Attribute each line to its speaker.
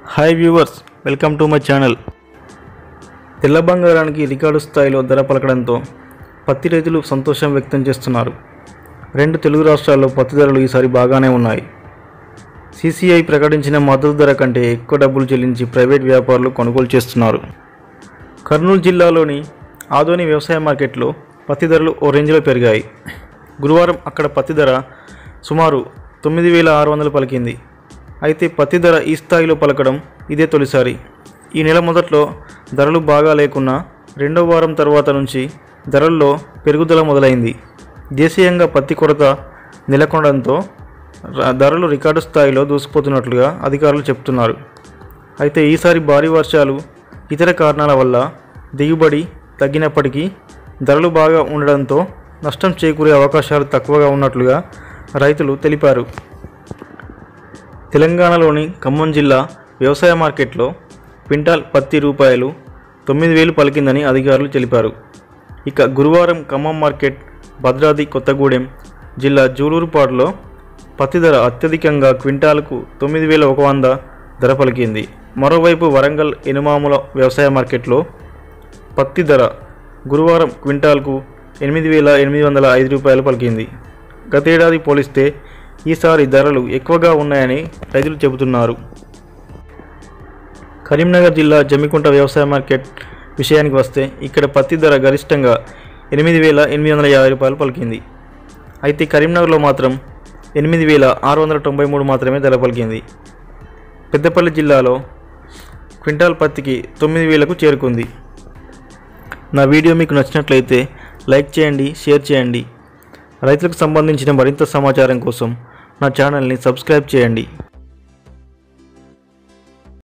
Speaker 1: hi viewers welcome to my channel తెల్ల బంగారానికి record స్థాయిలో ధర పలకడంతో పత్తి రైతులు సంతోషం వ్యక్తం చేస్తున్నారు రెండు తెలుగు రాష్ట్రాల్లో పత్తి ధరలు ఈసారి బాగానే ఉన్నాయి సిసిఐ ప్రకటించిన మద్దతు ధర కంటే ఎక్కువ డబ్బులు చెల్లించి ప్రైవేట్ వ్యాపారులు కొనుగోలు చేస్తున్నారు కర్నూలు జిల్లాలోని ఆదోని వ్యవసాయ మార్కెట్లో పత్తి ధరలు ఓ రేంజ్లో పెరిగాయి గురువారం అక్కడ పత్తి ధర సుమారు తొమ్మిది వేల ఆరు వందలు పలికింది అయితే పత్తి ధర ఈ స్థాయిలో పలకడం ఇదే తొలిసారి ఈ నెల మొదట్లో ధరలు బాగా లేకున్నా రెండో వారం తర్వాత నుంచి ధరల్లో పెరుగుదల మొదలైంది దేశీయంగా పత్తి కొరత నెలకొనడంతో ర- ధరలు రికార్డు స్థాయిలో దూసుకుపోతున్నట్లుగా అధికారులు చెప్తున్నారు అయితే ఈసారి భారీ వర్షాలు ఇతర కారణాల వల్ల దిగుబడి తగ్గినప్పటికీ ధరలు బాగా ఉండడంతో నష్టం చేకూరే అవకాశాలు తక్కువగా ఉన్నట్లుగా రైతులు తెలిపారు తెలంగాణలోని ఖమ్మం జిల్లా వ్యవసాయ మార్కెట్లో క్వింటాల్ పత్తి రూపాయలు తొమ్మిది వేలు పలికిందని అధికారులు తెలిపారు ఇక గురువారం ఖమ్మం మార్కెట్ భద్రాద్రి కొత్తగూడెం జిల్లా జూలూరుపాడులో పత్తి ధర అత్యధికంగా క్వింటాల్కు తొమ్మిది వేల ఒక వంద ధర పలికింది మరోవైపు వరంగల్ ఎనుమాముల వ్యవసాయ మార్కెట్లో పత్తి ధర గురువారం క్వింటాల్కు ఎనిమిది వేల ఎనిమిది వందల ఐదు రూపాయలు పలికింది గతేడాది పోలిస్తే ఈసారి ధరలు ఎక్కువగా ఉన్నాయని రైతులు చెబుతున్నారు కరీంనగర్ జిల్లా జమ్మికుంట వ్యవసాయ మార్కెట్ విషయానికి వస్తే ఇక్కడ పత్తి ధర గరిష్టంగా ఎనిమిది వేల ఎనిమిది వందల యాభై రూపాయలు పలికింది అయితే కరీంనగర్లో మాత్రం ఎనిమిది వేల ఆరు వందల తొంభై మూడు మాత్రమే ధర పలికింది పెద్దపల్లి జిల్లాలో క్వింటాల్ పత్తికి తొమ్మిది వేలకు చేరుకుంది నా వీడియో మీకు నచ్చినట్లయితే లైక్ చేయండి షేర్ చేయండి రైతులకు సంబంధించిన మరింత సమాచారం కోసం నా ఛానల్ని సబ్స్క్రైబ్ చేయండి